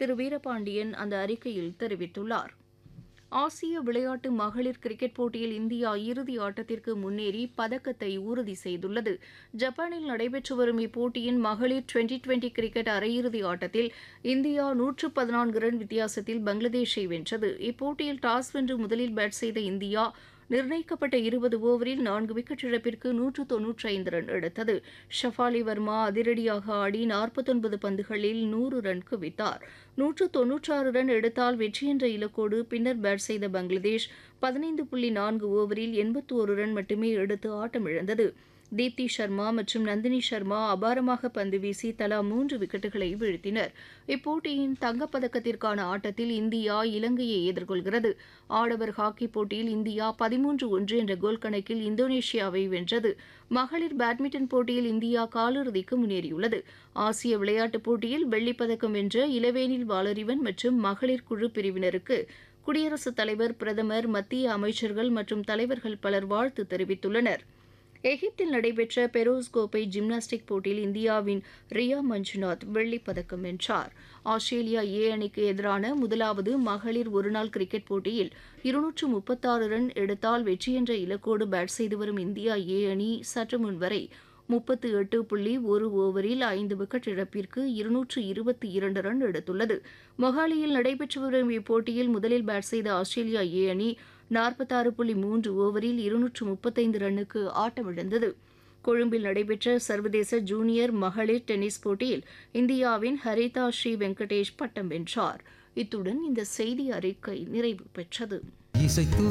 திரு வீரபாண்டியன் அந்த அறிக்கையில் தெரிவித்துள்ளார் ஆசிய விளையாட்டு மகளிர் கிரிக்கெட் போட்டியில் இந்தியா இறுதி ஆட்டத்திற்கு முன்னேறி பதக்கத்தை உறுதி செய்துள்ளது ஜப்பானில் நடைபெற்று வரும் இப்போட்டியின் மகளிர் டுவெண்டி டுவெண்டி கிரிக்கெட் அரையிறுதி ஆட்டத்தில் இந்தியா நூற்று பதினான்கு ரன் வித்தியாசத்தில் பங்களாதேஷை வென்றது இப்போட்டியில் டாஸ் வென்று முதலில் பேட் செய்த இந்தியா நிர்ணயிக்கப்பட்ட இருபது ஓவரில் நான்கு விக்கெட் இழப்பிற்கு நூற்று தொன்னூற்றி ஐந்து ரன் எடுத்தது ஷஃபாலி வர்மா அதிரடியாக ஆடி நாற்பத்தொன்பது பந்துகளில் நூறு ரன் குவித்தார் நூற்று தொன்னூற்றாறு ரன் எடுத்தால் வெற்றி என்ற இலக்கோடு பின்னர் பேட் செய்த பங்களாதேஷ் பதினைந்து புள்ளி நான்கு ஓவரில் எண்பத்தி ஒரு ரன் மட்டுமே எடுத்து ஆட்டமிழந்தது தீப்தி சர்மா மற்றும் நந்தினி சர்மா அபாரமாக பந்து வீசி தலா மூன்று விக்கெட்டுகளை வீழ்த்தினர் இப்போட்டியின் தங்கப்பதக்கத்திற்கான ஆட்டத்தில் இந்தியா இலங்கையை எதிர்கொள்கிறது ஆடவர் ஹாக்கி போட்டியில் இந்தியா பதிமூன்று ஒன்று என்ற கோல் கணக்கில் இந்தோனேஷியாவை வென்றது மகளிர் பேட்மிண்டன் போட்டியில் இந்தியா காலிறுதிக்கு முன்னேறியுள்ளது ஆசிய விளையாட்டுப் போட்டியில் வெள்ளிப்பதக்கம் வென்ற இளவேனில் வாலறிவன் மற்றும் மகளிர் குழு பிரிவினருக்கு குடியரசுத் தலைவர் பிரதமர் மத்திய அமைச்சர்கள் மற்றும் தலைவர்கள் பலர் வாழ்த்து தெரிவித்துள்ளனர் எகிப்தில் நடைபெற்ற பெரோஸ் கோப்பை ஜிம்னாஸ்டிக் போட்டியில் இந்தியாவின் ரியா மஞ்சுநாத் வெள்ளிப் பதக்கம் வென்றார் ஆஸ்திரேலியா ஏ அணிக்கு எதிரான முதலாவது மகளிர் ஒருநாள் கிரிக்கெட் போட்டியில் இருநூற்று முப்பத்தாறு ரன் எடுத்தால் வெற்றி என்ற இலக்கோடு பேட் செய்து வரும் இந்தியா ஏ அணி சற்று முன் வரை முப்பத்து எட்டு புள்ளி ஒரு ஓவரில் ஐந்து விக்கெட் இழப்பிற்கு இருநூற்று இருபத்தி இரண்டு ரன் எடுத்துள்ளது மொஹாலியில் நடைபெற்று வரும் இப்போட்டியில் முதலில் பேட் செய்த ஆஸ்திரேலியா ஏ அணி நாற்பத்தாறு புள்ளி மூன்று ஓவரில் இருநூற்று முப்பத்தைந்து ரன்னுக்கு ஆட்டமிழந்தது கொழும்பில் நடைபெற்ற சர்வதேச ஜூனியர் மகளிர் டென்னிஸ் போட்டியில் இந்தியாவின் ஹரிதா ஸ்ரீ வெங்கடேஷ் பட்டம் வென்றார் இத்துடன் இந்த செய்தி அறிக்கை நிறைவு பெற்றது இசைத்து